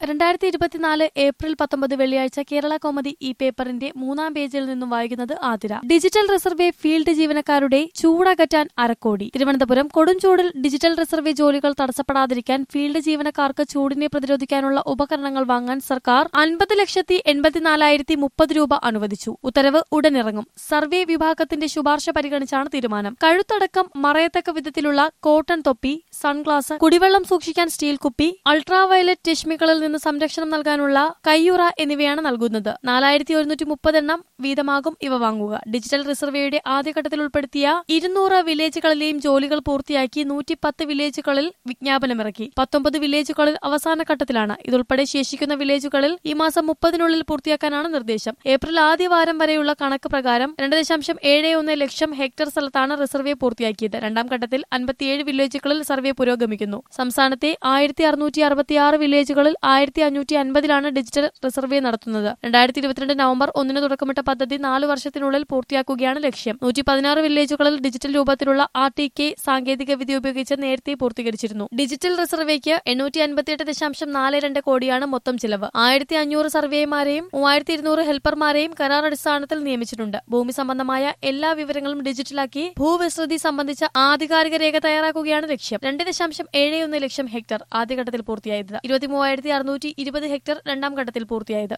രണ്ടായിരത്തി ഇരുപത്തിനാല് ഏപ്രിൽ പത്തൊമ്പത് വെള്ളിയാഴ്ച കേരള കോമഡി ഈ പേപ്പറിന്റെ മൂന്നാം പേജിൽ നിന്നും വായിക്കുന്നത് ആതിര ഡിജിറ്റൽ റിസർവേ ഫീൽഡ് ജീവനക്കാരുടെ ചൂടകറ്റാൻ അരക്കോടി തിരുവനന്തപുരം കൊടുംചൂടിൽ ഡിജിറ്റൽ റിസർവേ ജോലികൾ തടസ്സപ്പെടാതിരിക്കാൻ ഫീൽഡ് ജീവനക്കാർക്ക് ചൂടിനെ പ്രതിരോധിക്കാനുള്ള ഉപകരണങ്ങൾ വാങ്ങാൻ സർക്കാർ അൻപത് ലക്ഷത്തി എൺപത്തിനാലായിരത്തി മുപ്പത് രൂപ അനുവദിച്ചു ഉത്തരവ് ഉടനിറങ്ങും സർവേ വിഭാഗത്തിന്റെ ശുപാർശ പരിഗണിച്ചാണ് തീരുമാനം കഴുത്തടക്കം മറയത്തക്ക വിധത്തിലുള്ള കോട്ടൺ തൊപ്പി സൺഗ്ലാസ് കുടിവെള്ളം സൂക്ഷിക്കാൻ സ്റ്റീൽ കുപ്പി അൾട്രാവയലറ്റ് രശ്മികളിൽ നിന്ന് സംരക്ഷണം നൽകാനുള്ള കയ്യുറ എന്നിവയാണ് നൽകുന്നത് നാലായിരത്തി ഒരുന്നൂറ്റി മുപ്പത് എണ്ണം വീതമാകും ഇവ വാങ്ങുക ഡിജിറ്റൽ റിസർവേയുടെ ആദ്യഘട്ടത്തിൽ ഉൾപ്പെടുത്തിയ ഇരുന്നൂറ് വില്ലേജുകളിലെയും ജോലികൾ പൂർത്തിയാക്കി നൂറ്റി പത്ത് വില്ലേജുകളിൽ വിജ്ഞാപനമിറക്കി പത്തൊമ്പത് വില്ലേജുകളിൽ അവസാന ഘട്ടത്തിലാണ് ഇതുൾപ്പെടെ ശേഷിക്കുന്ന വില്ലേജുകളിൽ ഈ മാസം മുപ്പതിനുള്ളിൽ പൂർത്തിയാക്കാനാണ് നിർദ്ദേശം ഏപ്രിൽ ആദ്യ വാരം വരെയുള്ള കണക്ക് പ്രകാരം രണ്ട് ദശാംശം ഏഴ് ഒന്ന് ലക്ഷം ഹെക്ടർ സ്ഥലത്താണ് റിസർവേ പൂർത്തിയാക്കിയത് രണ്ടാം ഘട്ടത്തിൽ അൻപത്തിയേഴ് വില്ലേജുകളിൽ സർവേ പുരോഗമിക്കുന്നു സംസ്ഥാനത്തെ ആയിരത്തി അറുന്നൂറ്റി അറുപത്തിയാറ് വില്ലേജുകളിൽ ആയിരത്തി അഞ്ഞൂറ്റി അൻപതിലാണ് ഡിജിറ്റൽ റിസർവേ നടത്തുന്നത് രണ്ടായിരത്തി ഇരുപത്തിരണ്ട് നവംബർ ഒന്നിന് തുടക്കമിട്ട പദ്ധതി നാല് വർഷത്തിനുള്ളിൽ പൂർത്തിയാക്കുകയാണ് ലക്ഷ്യം നൂറ്റി പതിനാറ് വില്ലേജുകളിൽ ഡിജിറ്റൽ രൂപത്തിലുള്ള ആർ ടി കെ സാങ്കേതിക വിദ്യ ഉപയോഗിച്ച് നേരത്തെ പൂർത്തീകരിച്ചിരുന്നു ഡിജിറ്റൽ റിസർവേക്ക് എണ്ണൂറ്റി അൻപത്തിയെട്ട് ദശാംശം നാല് രണ്ട് കോടിയാണ് മൊത്തം ചിലവ് ആയിരത്തി അഞ്ഞൂറ് സർവേമാരെയും മൂവായിരത്തി ഇരുന്നൂറ് ഹെൽപ്പർമാരെയും കരാർ അടിസ്ഥാനത്തിൽ നിയമിച്ചിട്ടുണ്ട് ഭൂമി സംബന്ധമായ എല്ലാ വിവരങ്ങളും ഡിജിറ്റലാക്കി ഭൂവിസ്തൃതി സംബന്ധിച്ച ആധികാരിക രേഖ തയ്യാറാക്കുകയാണ് ലക്ഷ്യം രണ്ട് ദശാംശം ഏഴ് ഒന്ന് ലക്ഷം ഹെക്ടർ ആദ്യഘട്ടത്തിൽ പൂർത്തിയായത് ഇരുപത്തി മൂവായിരത്തി അറുന്നൂറ്റി ഇരുപത് ഹെക്ടർ രണ്ടാം ഘട്ടത്തിൽ പൂർത്തിയായത്